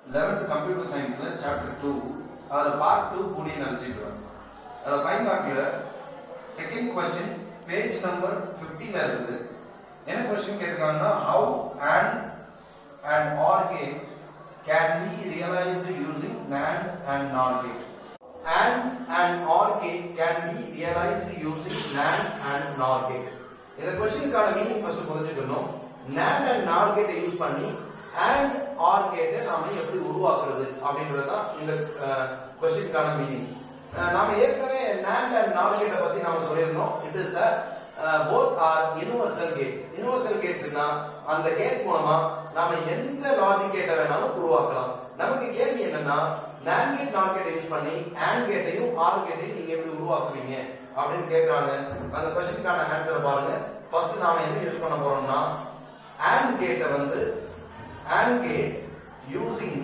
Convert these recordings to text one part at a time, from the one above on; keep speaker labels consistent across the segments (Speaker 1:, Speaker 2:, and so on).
Speaker 1: 11th computer சயின்ஸ்ல chapter two அதில் part two Boolean algebra அதில் ஃபைவ் மார்க்ல செகண்ட் கொஸ்டின் பேஜ் நம்பர் 15 இருக்குது என்ன கொஸ்டின் கேட்டிருக்காங்கன்னா how and and or gate can be realised using NAND அண்ட் NOR கேட் and and OR gate can be realized using NAND and NOR gate இந்த கொஸ்டினுக்கான meaning first புரிஞ்சுக்கணும் NAND and NOR gate use பண்ணி and OR gate நாம எப்படி உருவாக்குறது அப்படின்றது தான் இந்த கொஸ்டினுக்கான மீனிங் நாம ஏற்கனவே NAND and NOR gate பத்தி நாம சொல்லியிருந்தோம் it is both are universal gates universal கேட்ஸ்னா அந்த கேட் மூலமா நாம எந்த லாஜிக் கேட்டை வேணாலும் உருவாக்கலாம் நமக்கு கேள்வி என்னன்னா NAND கேட் NOR கேட்டை யூஸ் பண்ணி AND கேட்டையும் OR கேட்டையும் நீங்க எப்படி உருவாக்குவீங்க அப்படின்னு கேக்குறாங்க அந்த கொஸ்டினுக்கான ஆன்சரை பாருங்க ஃபர்ஸ்ட் நாம என்ன யூஸ் பண்ண போறோம்னா AND கேட்டை வந்து AND gate using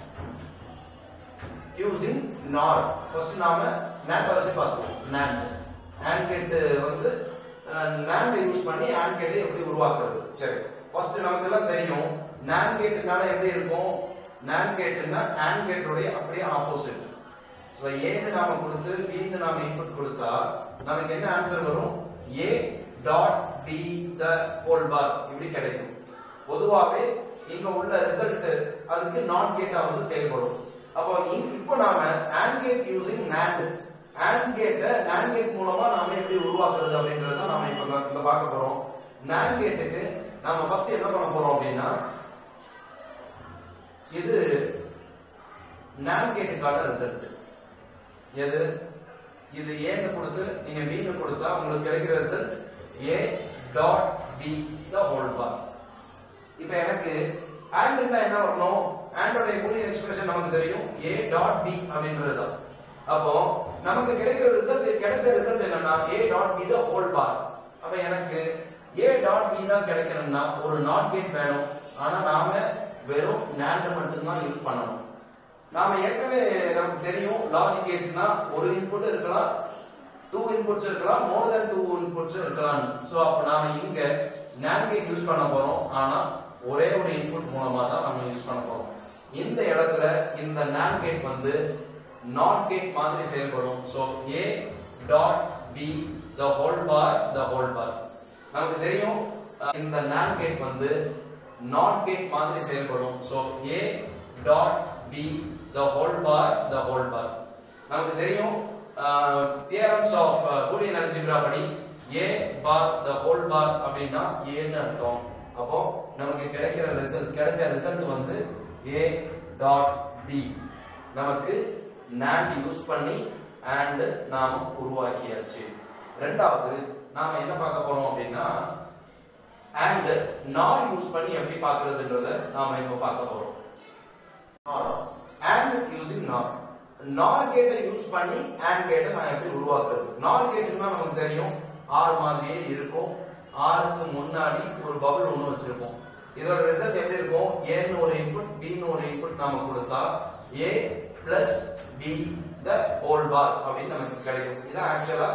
Speaker 1: using NOR first நாம NAND வச்சு பார்த்தோம் NAND AND கேட் வந்து NAND யூஸ் பண்ணி AND கேட்டை எப்படி உருவாக்குறது சரி ஃபர்ஸ்ட் நமக்கு எல்லாம் தெரியும் NAND கேட்னால எப்படி இருக்கும் NAND கேட்னா AND கேட்டோடைய அப்படியே ஆப்போசிட் ஸோ ஏன்னு நாம கொடுத்து பின்னு நாம இன்புட் கொடுத்தா நமக்கு என்ன ஆன்சர் வரும் a dot b the whole bar இப்படி கிடைக்கும் பொதுவாகவே இங்க உள்ள ரிசல்ட் அதுக்கு நான் கேட்டா வந்து செயல்படும் அப்போ இ- இப்போ நாம AND gate using NAND AND கேட்டை NAND கேட் மூலமா நாம எப்படி உருவாக்குறது அப்படின்றத தான் நாம இப்போ இங்க பார்க்க போறோம் NAND கேட்டுக்கு நாம ஃபர்ஸ்ட் என்ன பண்ண போறோம் அப்படின்னா இது NAND கேட்டுக்கான ரிசல்ட் எது இது ஏன்னு கொடுத்து நீங்க பின்னு கொடுத்தா உங்களுக்கு கிடைக்கிற result a dot b the whole bar இப்போ எனக்கு ஆண்ட்னா என்ன வரணும் ஆண்டோடைய பூலியன் எக்ஸ்பிரஷன் நமக்கு தெரியும் ஏ டாட் பி அப்படின்றது தான் அப்போ நமக்கு கிடைக்கிற ரிசல்ட் கிடைச்ச ரிசல்ட் என்னன்னா a dot b the whole bar அப்ப எனக்கு ஏ டாட் பி தான் கிடைக்கணும்னா ஒரு நாட் கேட் வேணும் ஆனா நாம வெறும் NAND மட்டும்தான் யூஸ் பண்ணணும் நாம ஏற்கனவே நமக்கு தெரியும் லாஜிக் கேட்ஸ்னா ஒரு இன்புட் இருக்கலாம் டூ இன்புட்ஸ் இருக்கலாம் மோர் தென் டூ இன்புட்ஸ் இருக்கலாம் சோ அப்ப நாம இங்க NAND கேட் யூஸ் பண்ண போறோம் ஆனா ஒரே ஒரு இன்புட் மூலமா தான் நம்ம யூஸ் பண்ண போறோம் இந்த இடத்துல இந்த NAND கேட் வந்து நாட் கேட் மாதிரி செயல்படும் so a dot b the whole bar the whole bar நமக்கு தெரியும் அஹ், இந்த NAND கேட் வந்து நாட் கேட் மாதிரி செயல்படும் so a dot b the whole bar the whole bar நமக்கு தெரியும் தியரம்ஸ் ஆஃப் பூலியன் அல்ஜிப்ரா படி a bar the whole bar அப்படின்னா a ன்னு அர்த்தம் அப்போ நமக்கு கிடைக்கிற ரிசல்ட் கிடைச்ச ரிசல்ட் வந்து a டாட் b நமக்கு NAND யூஸ் பண்ணி and நாம உருவாக்கியாச்சு ரெண்டாவது நாம என்ன பார்க்க போறோம் அப்படின்னா and NOR யூஸ் பண்ணி எப்படி பார்க்கிறதுன்றத நாம இப்ப பார்க்க போறோம் NOR and using NOR NOR கேட்டை யூஸ் பண்ணி AND கேட்டை நான் எப்படி உருவாக்குறது NOR கேட்டுனா நமக்கு தெரியும் R மாதிரியே இருக்கும் ஆருக்கு முன்னாடி ஒரு பபிள் ஒன்று வச்சிருப்போம் இதோட ரிசல்ட் எப்படி இருக்கும் ஏன்னு ஒரு இன்புட் பின்னு ஒரு இன்புட் நாம கொடுத்தா a plus b the whole bar அப்படின்னு நமக்கு கிடைக்கும் இதான் ஆக்சுவலா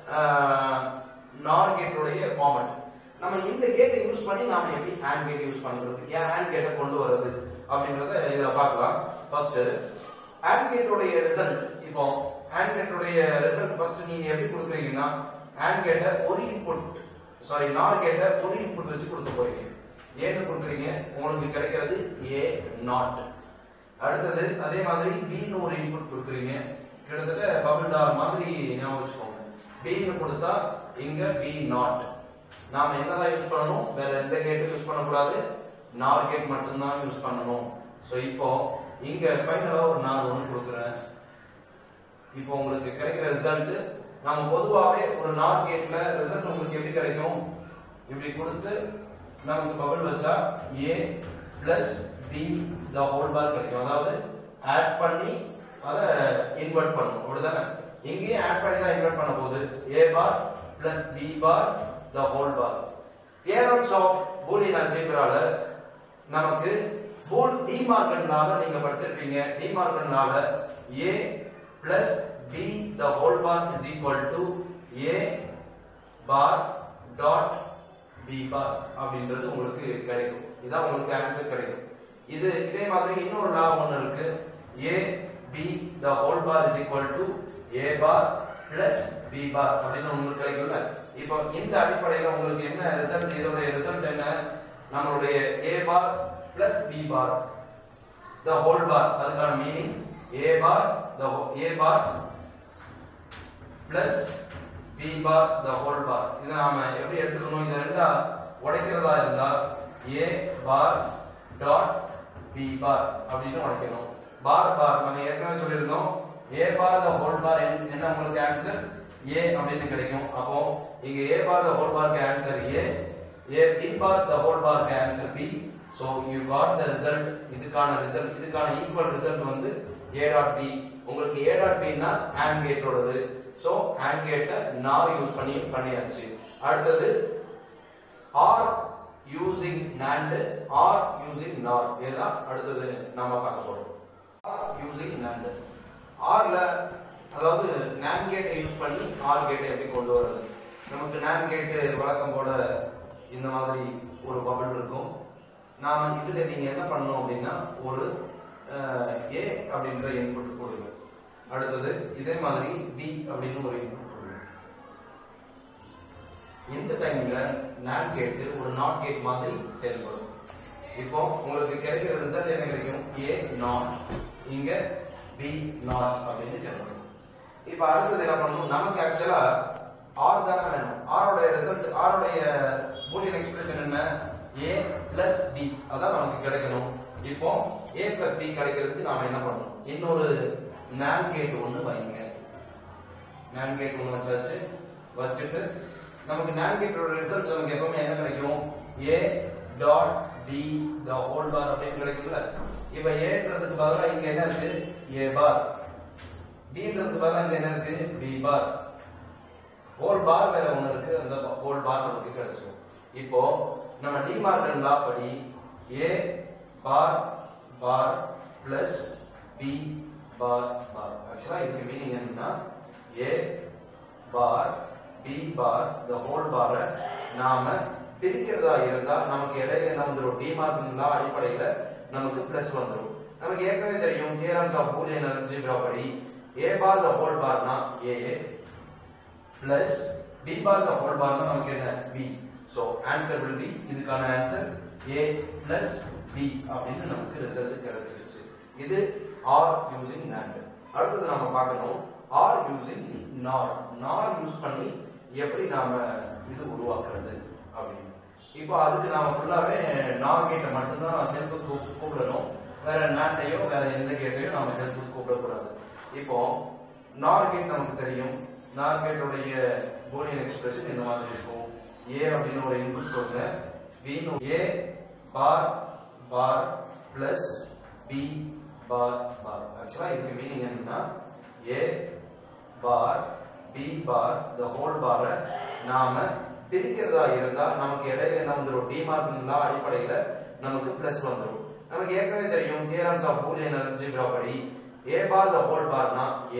Speaker 1: நார் கேட்டோடைய ஃபார்மட் நம்ம இந்த கேட்டை யூஸ் பண்ணி நாம எப்படி ஹேண்ட் கேட் யூஸ் பண்றது ஏன் ஹேண்ட் கேட்டை கொண்டு வர்றது அப்படின்றத இதுல பார்க்கலாம் ஃபர்ஸ்ட் ஹேண்ட் கேட்டோடைய ரிசல்ட் இப்போ ஹேண்ட் கேட்டோடைய ரிசல்ட் ஃபர்ஸ்ட் நீங்க எப்படி கொடுக்குறீங்கன்னா ஹேண்ட் கேட்டை ஒரு இன்புட் சாரி நார் கேட்டை ஒரு இன்புட் வச்சு கொடுக்க போறீங்க ஏன்னு கொடுக்குறீங்க உங்களுக்கு கிடைக்கிறது ஏ நாட் அடுத்தது அதே மாதிரி பின்னு ஒரு இன்புட் கொடுக்குறீங்க கிட்டத்தட்ட பபிள் டார் மாதிரி ஞாபகம் வச்சுக்கோங்க பின்னு கொடுத்தா இங்க பி நாட் நாம என்னதான் யூஸ் பண்ணணும் வேற எந்த கேட்டும் யூஸ் பண்ணக்கூடாது நார் கேட் மட்டும்தான் யூஸ் பண்ணணும் சோ இப்போ இங்க ஃபைனலா ஒரு நார் ஒன்று கொடுக்குறேன் இப்போ உங்களுக்கு கிடைக்கிற ரிசல்ட் நம்ம பொதுவாகவே ஒரு நார் கேட்ல ரிசல்ட் உங்களுக்கு எப்படி கிடைக்கும் இப்படி கொடுத்து நமக்கு பபிள் வச்சா a plus b the whole bar கிடைக்கும் அதாவது ஆட் பண்ணி அதை இன்வெர்ட் பண்ணும் அப்படிதானே இங்கேயும் ஆட் பண்ணி தான் இன்வெர்ட் பண்ண போகுது a bar plus b bar the whole bar theorems of Boolean அல்ஜிப்ரால நமக்கு பூல் டிமார்கன்னால நீங்க படிச்சிருப்பீங்க டிமார்கன்னால a plus b the whole bar is equal to a bar dot b bar அப்படின்றது உங்களுக்கு கிடைக்கும் இதான் உங்களுக்கு ஆன்சர் கிடைக்கும் இது இதே மாதிரி இன்னொரு லா ஒன்று இருக்கு a b the whole bar is equal to a bar plus b bar அப்படின்னு உங்களுக்கு கிடைக்கும்ல இப்போ இந்த அடிப்படையில் உங்களுக்கு என்ன ரிசல்ட் இதோட ரிசல்ட் என்ன நம்மளுடைய a bar plus b bar the whole bar அதுக்கான meaning a bar the whole- a bar plus b bar the whole bar இதை நாம எப்படி எடுத்துக்கணும் இதை ரெண்டா உடைக்கிறதா இருந்தா a bar dot b bar அப்படின்னு உடைக்கணும் bar bar நம்ம ஏற்கனவே சொல்லியிருந்தோம் a bar the whole bar என்ன என்ன உங்களுக்கு ஆன்சர் a அப்படின்னு கிடைக்கும் அப்போ இங்க a bar the whole bar க்கு answer a a b bar the whole bar க்கு answer b so you got the result இதுக்கான ரிசல்ட் இதுக்கான ஈக்குவல் ரிசல்ட் வந்து a dot b உங்களுக்கு a dot b னா AND கேட்டோடது சோ AND கேட்டை nor use பண்ணி பண்ணியாச்சு அடுத்தது or using NAND or using nor இதுதான் அடுத்தது நாம பார்க்க போறோம் ஆர் யூசிங் NAND ஆர்ல அதாவது NAND கேட்டை யூஸ் பண்ணி ஆர் கேட்டை எப்படி கொண்டு வர்றது நமக்கு NAND கேட்டு வழக்கம் போல இந்த மாதிரி ஒரு பபிள் இருக்கும் நாம இதுல நீங்க என்ன பண்ணணும் அப்படின்னா ஒரு ஏ அப்படின்ற இன்புட் கொடுங்க அடுத்தது இதே மாதிரி பி அப்படின்னு ஒரு இன்புட் கொடுங்க இந்த டைம்ல NAND கேட் ஒரு நாட் கேட் மாதிரி செயல்படும் இப்போ உங்களுக்கு கிடைக்கிற ரிசல்ட் என்ன கிடைக்கும் ஏ நாட் இங்க பி நாட் அப்படின்னு கிடைக்கும் இப்போ அடுத்தது என்ன பண்ணணும் நமக்கு ஆக்சுவலா ஆர் தானே வேணும் ஆரோட ரிசல்ட் ஆரோடைய பூலியன் எக்ஸ்பிரஷன் என்ன ஏ பிளஸ் பி அதான் நமக்கு கிடைக்கணும் இப்போ ஏ பிளஸ் பி கிடைக்கிறதுக்கு நாம என்ன பண்ணணும் இன்னொரு NAND கேட் ஒன்று வைங்க NAND கேட் ஒன்று வச்சாச்சு வச்சுட்டு நமக்கு NAND கேட்டோட ரிசல்ட் நமக்கு எப்பவுமே என்ன கிடைக்கும் a dot b the whole bar அப்படின்னு கிடைக்கும்ல இப்போ ஏன்றதுக்கு பதிலா இங்க என்ன இருக்கு a பார் bன்றதுக்கு பதிலா இங்க என்ன இருக்கு b பார் ஹோல் பார் வேற ஒண்ணு இருக்கு அந்த ஹோல் பார் நமக்கு கிடைச்சிடும் இப்போ நம்ம டிமார்கன் லா படி a bar bar plus b bar bar actually இதுக்கு மீனிங் என்னன்னா a bar b bar the whole பாரை நாம பிரிக்கிறதா இருந்தா நமக்கு இடையில என்ன வந்துரும் டிமார்கன் லா அடிப்படையில நமக்கு பிளஸ் வந்துரும் நமக்கு ஏற்கனவே தெரியும் தியரம்ஸ் ஆஃப் பூலியன் அல்ஜிப்ரா படி a பார் the ஹோல் பார்னா a plus b bar the whole பார்னா நமக்கு என்ன b so answer will be இதுக்கான ஆன்சர் a பிளஸ் b அப்படின்னு நமக்கு ரிசல்ட் கிடைச்சிருச்சு இது r யூசிங் NAND அடுத்தது நாம பார்க்கணும் r using NOR NOR use பண்ணி எப்படி நாம இது உருவாக்குறது அப்படின்னு இப்போ அதுக்கு நாம ஃபுல்லாவே NOR கேட்டை மட்டும்தான் ஹெல்ப் கூப்பிடணும் வேற நாட்டையோ வேற எந்த கேட்டையோ நாம ஹெல்ப் கூப்பிடக்கூடாது இப்போ நார் கேட் நமக்கு தெரியும் நார் கேட்டுடைய பூலியன் எக்ஸ்பிரஷன் இந்த மாதிரி இருக்கும் ஏ அப்படின்னு ஒரு இன்புட் கொடுங்க பின்னு ஏ பார் பார் பிளஸ் பி பார் பார் ஆக்சுவலா இதுக்கு மீனிங் என்னன்னா ஏ bar B bar the whole பாரை நாம பிரிக்கிறதா இருந்தா நமக்கு இடையில என்ன வந்துரும் டிமார்கன் லா அடிப்படையில நமக்கு பிளஸ் வந்துரும் நமக்கு ஏற்கனவே தெரியும் தியரம்ஸ் ஆஃப் பூலியன் அல்ஜிப்ரா படி a பார் த ஹோல் பார்னா a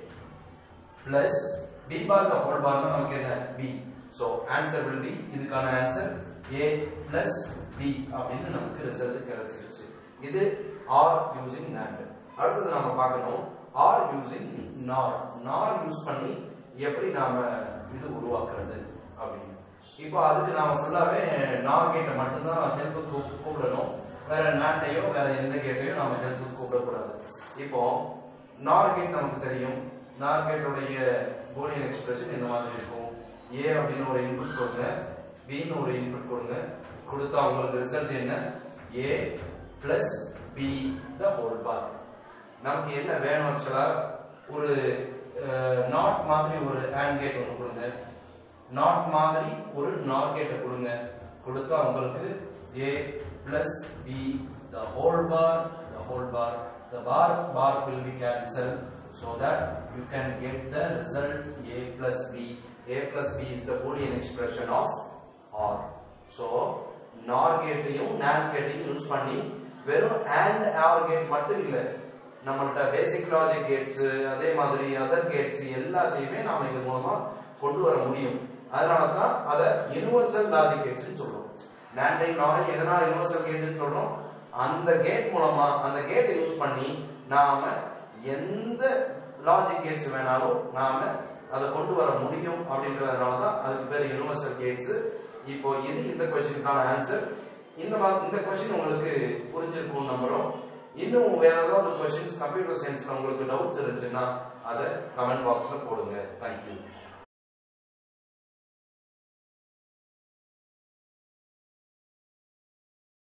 Speaker 1: plus b bar the whole பார்னா நமக்கு என்ன b so answer will be இதுக்கான ஆன்சர் a பிளஸ் b அப்படின்னு நமக்கு ரிசல்ட் கிடைச்சிருச்சு இது r யூசிங் NAND அடுத்தது நாம பார்க்கணும் r using NOR NOR use பண்ணி எப்படி நாம இது உருவாக்குறது அப்படின்னு இப்போ அதுக்கு நாம ஃபுல்லாவே NOR கேட்டை மட்டும்தான் ஹெல்ப் கூப்பிடணும் வேற நாட்டையோ வேற எந்த கேட்டையோ நாம ஹெல்ப் கூப்பிடக்கூடாது இப்போ நார் கேட் நமக்கு தெரியும் நார் கேட்டுடைய பூலியன் எக்ஸ்பிரஷன் இந்த மாதிரி இருக்கும் ஏ அப்படின்னு ஒரு இன்புட் கொடுங்க பின்னு ஒரு இன்புட் கொடுங்க கொடுத்தா உங்களுக்கு ரிசல்ட் என்ன a plus b the whole bar நமக்கு என்ன வேணும் ஆக்சுவலா ஒரு நாட் மாதிரி ஒரு ஆண்ட் கேட் ஒன்று கொடுங்க நாட் மாதிரி ஒரு நார் கேட்டை கொடுங்க கொடுத்தா உங்களுக்கு a plus b the whole bar the whole bar the bar bar will be cancelled so that you can get the result a plus b a plus b is the boolean expression of or so NOR கேட்டையும் NAND கேட்டையும் use பண்ணி வெறும் AND OR gate மட்டும் இல்ல நம்மள்ட்ட பேசிக் logic Gates அதே மாதிரி other Gates எல்லாத்தையுமே நாம இது மூலமா கொண்டு வர முடியும் அதனால தான் அதை யுனிவர்சல் லாஜிக் கேட்ஸ்னு சொல்றோம் நான்டையும் நாரையும் எதனால யூனிவர்சல் கேட்ஸ்னு சொல்றோம் அந்த கேட் மூலமா அந்த கேட்டை யூஸ் பண்ணி நாம எந்த லாஜிக் கேட்ஸ் வேணாலும் நாம அதை கொண்டு வர முடியும் அப்படின்றதுனால தான் அதுக்கு பேர் யூனிவர்சல் கேட்ஸ் இப்போ இது இந்த கொஸ்டினுக்கான ஆன்சர் இந்த மாதிரி இந்த கொஸ்டின் உங்களுக்கு புரிஞ்சிருக்கும் நம்புறோம் இன்னும் வேற ஏதாவது கொஸ்டின்ஸ் கம்ப்யூட்டர் சயின்ஸ்ல உங்களுக்கு டவுட்ஸ் இருந்துச்சுன்னா அதை கமெண்ட் பாக்ஸ்ல போடுங்க தேங்க்யூ